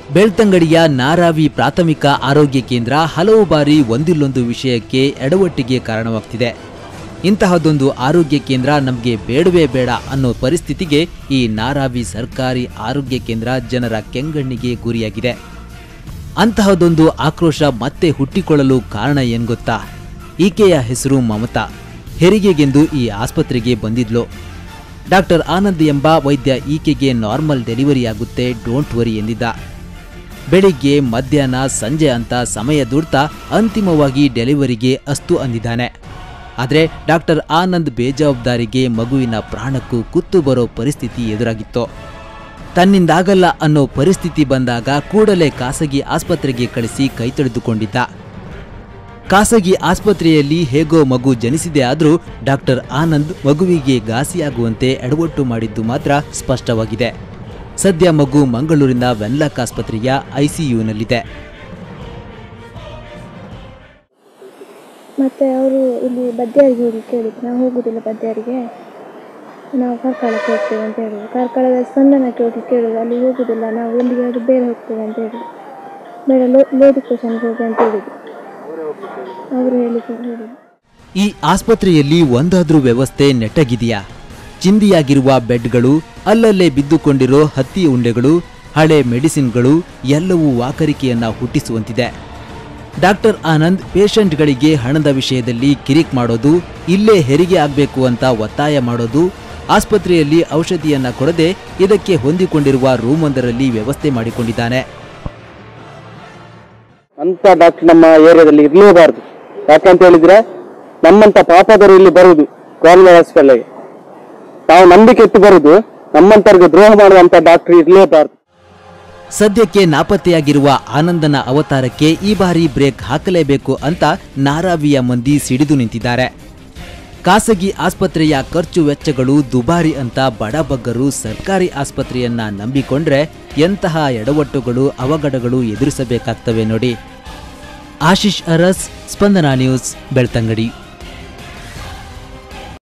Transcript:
ಬೆಳ್ತಂಗಡಿಯ ನಾರಾವಿ ಪ್ರಾಥಮಿಕ ಆರೋಗ್ಯ ಕೇಂದ್ರ ಹಲವು ಬಾರಿ ಒಂದಿಲ್ಲೊಂದು ವಿಷಯಕ್ಕೆ ಎಡವಟ್ಟಿಗೆ ಕಾರಣವಾಗ್ತಿದೆ ಇಂತಹದೊಂದು ಆರೋಗ್ಯ ಕೇಂದ್ರ ನಮಗೆ ಬೇಡವೇ ಬೇಡ ಅನ್ನೋ ಪರಿಸ್ಥಿತಿಗೆ ಈ ನಾರಾವಿ ಸರ್ಕಾರಿ ಆರೋಗ್ಯ ಕೇಂದ್ರ ಜನರ ಕೆಂಗಣ್ಣಿಗೆ ಗುರಿಯಾಗಿದೆ ಅಂತಹದೊಂದು ಆಕ್ರೋಶ ಮತ್ತೆ ಹುಟ್ಟಿಕೊಳ್ಳಲು ಕಾರಣ ಏನ್ ಗೊತ್ತಾ ಈಕೆಯ ಹೆಸರು ಮಮತಾ ಹೆರಿಗೆಗೆಂದು ಈ ಆಸ್ಪತ್ರೆಗೆ ಬಂದಿದ್ಲು ಡಾಕ್ಟರ್ ಆನಂದ್ ಎಂಬ ವೈದ್ಯ ಈಕೆಗೆ ನಾರ್ಮಲ್ ಡೆಲಿವರಿ ಆಗುತ್ತೆ ಡೋಂಟ್ ವರಿ ಎಂದಿದ್ದ ಬೆಳಿಗ್ಗೆ ಮಧ್ಯಾಹ್ನ ಸಂಜೆ ಅಂತ ಸಮಯ ದುಡ್ತಾ ಅಂತಿಮವಾಗಿ ಡೆಲಿವರಿಗೆ ಅಸ್ತು ಅಂದಿದ್ದಾನೆ ಆದರೆ ಡಾಕ್ಟರ್ ಆನಂದ್ ಬೇಜವಾಬ್ದಾರಿಗೆ ಮಗುವಿನ ಪ್ರಾಣಕ್ಕೂ ಕುತ್ತು ಬರೋ ಪರಿಸ್ಥಿತಿ ಎದುರಾಗಿತ್ತು ತನ್ನಿಂದಾಗಲ್ಲ ಅನ್ನೋ ಪರಿಸ್ಥಿತಿ ಬಂದಾಗ ಕೂಡಲೇ ಖಾಸಗಿ ಆಸ್ಪತ್ರೆಗೆ ಕಳಿಸಿ ಕೈ ತೊಳೆದುಕೊಂಡಿದ್ದ ಖಾಸಗಿ ಆಸ್ಪತ್ರೆಯಲ್ಲಿ ಹೇಗೋ ಮಗು ಜನಿಸಿದೆ ಆದರೂ ಡಾಕ್ಟರ್ ಆನಂದ್ ಮಗುವಿಗೆ ಘಾಸಿಯಾಗುವಂತೆ ಎಡವಟ್ಟು ಮಾಡಿದ್ದು ಮಾತ್ರ ಸ್ಪಷ್ಟವಾಗಿದೆ ಸದ್ಯ ಮಗು ಮಂಗಳೂರಿನ ವೆನ್ಲಾಕ್ ಆಸ್ಪತ್ರೆಯ ಐಸಿಯುನಲ್ಲಿದೆ ಮತ್ತು ಅವರು ಇಲ್ಲಿ ಬದ್ಯಾರಿಗೆ ಹೋಗಿ ಕೇಳಿದ್ರು ನಾವು ಹೋಗುದಿಲ್ಲ ಬದ್ಯಾರಿಗೆ ನಾವು ಕಾರ್ಕಳಕ್ಕೆ ಹೋಗ್ತೇವೆ ಅಂತ ಹೇಳಿದ್ರು ಕಾರ್ಕಳದ ಸ್ಪಂದನಕ್ಕೆ ಹೋಗಿ ಕೇಳಿದ್ರು ಅಲ್ಲಿ ಹೋಗುದಿಲ್ಲ ನಾವು ಎಲ್ಲಿಗಾದ್ರೂ ಬೇರೆ ಹೋಗ್ತೇವೆ ಅಂತ ಹೇಳಿದ್ರು ಬೇಡ ಲೋ ಲೇಡಿ ಸ್ಟೇಷನ್ಗೆ ಹೋಗಿ ಅಂತ ಹೇಳಿದ್ರು ಅವರು ಹೇಳಿ ಹೇಳಿದ್ರು ಈ ಆಸ್ಪತ್ರೆಯಲ್ಲಿ ಒಂದಾದ್ರೂ ವ್ಯವಸ್ಥೆ ನೆಟ್ಟಗಿದೆಯಾ ಚಿಂದಿಯಾಗಿರುವ ಬೆಡ್ಗಳು ಅಲ್ಲಲ್ಲೇ ಬಿದ್ದುಕೊಂಡಿರೋ ಹತ್ತಿ ಉಂಡೆಗಳು ಹಳೆ ಮೆಡಿಸಿನ್ಗಳು ಎಲ್ಲವೂ ವಾಕರಿಕೆಯನ್ನ ಹುಟ್ಟಿಸುವಂತಿದೆ ಡಾಕ್ಟರ್ ಆನಂದ್ ಪೇಷಂಟ್ಗಳಿಗೆ ಹಣದ ವಿಷಯದಲ್ಲಿ ಕಿರಿಕ್ ಮಾಡೋದು ಇಲ್ಲೇ ಹೆರಿಗೆ ಆಗಬೇಕು ಅಂತ ಒತ್ತಾಯ ಮಾಡೋದು ಆಸ್ಪತ್ರೆಯಲ್ಲಿ ಔಷಧಿಯನ್ನ ಕೊಡದೆ ಇದಕ್ಕೆ ಹೊಂದಿಕೊಂಡಿರುವ ರೂಮೊಂದರಲ್ಲಿ ವ್ಯವಸ್ಥೆ ಮಾಡಿಕೊಂಡಿದ್ದಾನೆ ಅಂತ ಡಾಕ್ಟರ್ ನಮ್ಮ ಏರಿಯಾದಲ್ಲಿ ಇರಲೇಬಾರದು ಯಾಕಂತ ಹೇಳಿದ್ರೆ ನಮ್ಮಂತ ಪಾಪದರು ಇಲ್ಲಿ ಬರುವುದು ಗೌರ್ಮೆಂಟ್ ಹಾಸ್ಪಿಟಲ್ಗೆ ನಾವು ನಂಬಿಕೆ ಇಟ್ಟು ಬರುದು ನಮ್ಮಂತವ್ರಿಗೆ ದ್ರೋಹ ಮಾಡುವಂತ ಡಾಕ್ಟರ್ ಇರಲೇಬಾರದು ಸದ್ಯಕ್ಕೆ ನಾಪತ್ತೆಯಾಗಿರುವ ಆನಂದನ ಅವತಾರಕ್ಕೆ ಈ ಬಾರಿ ಬ್ರೇಕ್ ಹಾಕಲೇಬೇಕು ಅಂತ ನಾರಾವಿಯ ಮಂದಿ ಸಿಡಿದು ನಿಂತಿದ್ದಾರೆ ಖಾಸಗಿ ಆಸ್ಪತ್ರೆಯ ಖರ್ಚು ವೆಚ್ಚಗಳು ದುಬಾರಿ ಅಂತ ಬಡಬಗ್ಗರು ಸರ್ಕಾರಿ ಆಸ್ಪತ್ರೆಯನ್ನ ನಂಬಿಕೊಂಡ್ರೆ ಎಂತಹ ಎಡವಟ್ಟುಗಳು ಅವಘಡಗಳು ಎದುರಿಸಬೇಕಾಗ್ತವೆ ನೋಡಿ ಆಶೀಶ್ ಅರಸ್ ಸ್ಪಂದನಾ ನ್ಯೂಸ್ ಬೆಳ್ತಂಗಡಿ